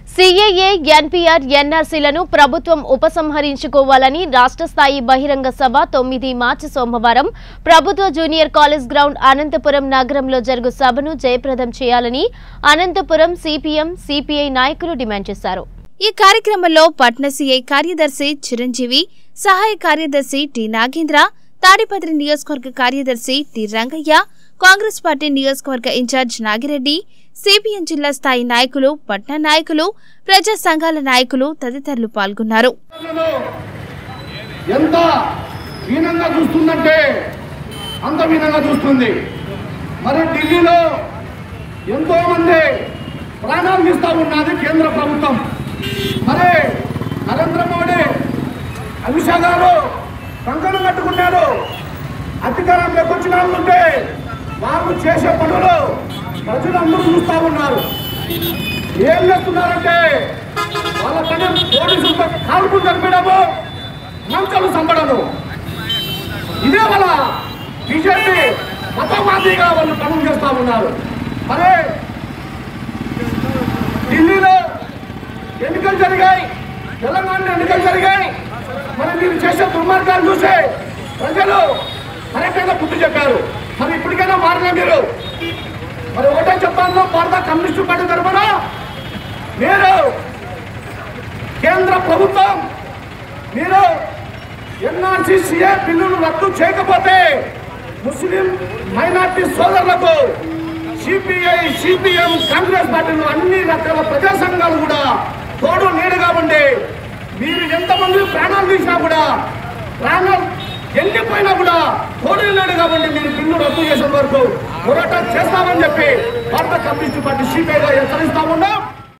CAA NPR ఎన్ఆర్సీలను ప్రభుత్వం ఉపసంహరించుకోవాలని రాష్ట్ర స్థాయి బహిరంగ సభ తొమ్మిది మార్చి సోమవారం ప్రభుత్వ జూనియర్ కాలేజ్ గ్రౌండ్ అనంతపురం నగరంలో జరుగు సభను జయప్రదం చేయాలని అనంతపురం సిపిఎం సిపిఐ నాయకులు డిమాండ్ చేశారు ఈ కార్యక్రమంలో పట్న సీఐ కార్యదర్శి చిరంజీవి సహాయ కార్యదర్శి టి నాగేంద్ర తాడిపత్రి నియోజకవర్గ కార్యదర్శి టి రంగయ్య కాంగ్రెస్ పార్టీ నియోజకవర్గ ఇన్ఛార్జ్ నాగిరెడ్డి సిపిఎం జిల్లా స్థాయి నాయకులు పట్న నాయకులు ప్రజా సంఘాల నాయకులు తదితరులు పాల్గొన్నారు ప్రజలను ఎంత హీనంగా చూస్తుందంటే అంత హీనంగా చూస్తుంది మరి ఢిల్లీలో ఎంతో మంది ప్రాణాలు తీస్తూ ఉన్నది కేంద్ర ప్రభుత్వం మరి నరేంద్ర మోడీ అమిత్ షా గారు కంకణం కట్టుకున్నారు అధికారంలోకి వచ్చిన ఉంటే వాళ్ళు చేసే పనులు ప్రజలందరూ చూస్తూ ఉన్నారు ఏం చేస్తున్నారంటే వాళ్ళ పని పోలీసులతో కాల్పులు జరిపడము మంచలు చంపడము ఇదే వాళ్ళ బీజేపీ మతవాదిగా వాళ్ళు పనులు చేస్తా ఉన్నారు మరి ఢిల్లీలో ఎన్నికలు జరిగాయి తెలంగాణలో ఎన్నికలు జరిగాయి మరి మీరు చేసే దుర్మార్గాలు చూసి ప్రజలు కరెక్ట్గా బుద్ధి చెప్పారు మరి ఇప్పటికైనా మారినా మీరు మరి ఒకటే చెప్పాను భారత కమ్యూనిస్టు పార్టీ తరఫున మీరు కేంద్ర ప్రభుత్వం మీరు ఎన్ఆర్సీ సిఏ బిల్లును రద్దు చేయకపోతే ముస్లిం మైనార్టీ సోదరులకు సిపిఐ సిపిఎం కాంగ్రెస్ పార్టీలు అన్ని రకాల ప్రజా సంఘాలు కూడా తోడు నీడగా ఉండి మీరు ఎంతమంది ప్రాణాలు తీసినా కూడా ప్రాణాలు ఎండిపోయినా కూడా తోడు నీడగా ఉండి మీరు బిల్లు రద్దు చేసే వరకు పోరాటం చేస్తామని చెప్పి భారత కమ్యూనిస్ట్ పార్టీ సిపిఐగా హెచ్చరిస్తా ఉన్నాం